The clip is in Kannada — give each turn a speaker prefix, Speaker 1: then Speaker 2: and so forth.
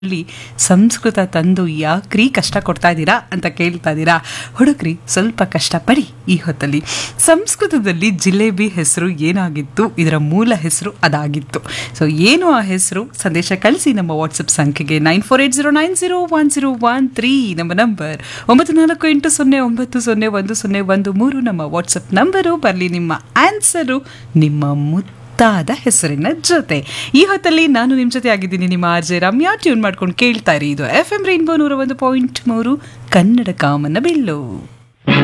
Speaker 1: ಅಲ್ಲಿ ಸಂಸ್ಕೃತ ತಂದು ಯಾಕ್ರಿ ಕಷ್ಟ ಕೊಡ್ತಾ ಇದ್ದೀರಾ ಅಂತ ಕೇಳ್ತಾ ಇದ್ದೀರಾ ಹುಡುಗ್ರಿ ಸ್ವಲ್ಪ ಕಷ್ಟಪಡಿ ಈ ಹೊತ್ತಲ್ಲಿ ಸಂಸ್ಕೃತದಲ್ಲಿ ಜಿಲೇಬಿ ಹೆಸರು ಏನಾಗಿತ್ತು ಇದರ ಮೂಲ ಹೆಸರು ಅದಾಗಿತ್ತು ಸೊ ಏನು ಆ ಹೆಸರು ಸಂದೇಶ ಕಳಿಸಿ ನಮ್ಮ ವಾಟ್ಸಪ್ ಸಂಖ್ಯೆಗೆ nine four eight zero nine zero one zero one three ನಮ್ಮ ನಂಬರ್ ಒಂಬತ್ತು ನಾಲ್ಕು ಎಂಟು ಸೊನ್ನೆ ಒಂಬತ್ತು ಸೊನ್ನೆ ಒಂದು ಸೊನ್ನೆ ಒಂದು ಮೂರು ನಮ್ಮ ವಾಟ್ಸಪ್ ನಂಬರು ಬರಲಿ ನಿಮ್ಮ ಆನ್ಸರು ನಿಮ್ಮ ಮುದ್ದು ಮುದ್ದಾದ ಹೆಸರಿನ ಜೊತೆ ಈ ಹೊತ್ತಲ್ಲಿ ನಾನು ನಿಮ್ಮ ಜೊತೆ ಆಗಿದ್ದೀನಿ ನಿಮ್ಮ ಆರ್ ಜೆ ರಮ್ಯಾ ಟ್ಯೂನ್ ಮಾಡ್ಕೊಂಡು ಕೇಳ್ತಾ ಇರಿ ಇದು ಎಫ್ ಎಂ ರೈನ್ಬೋ ನೂರ ಒಂದು ಪಾಯಿಂಟ್ ಮೂರು ಕನ್ನಡ ಕಾಮನ ಬಿಲ್ಲು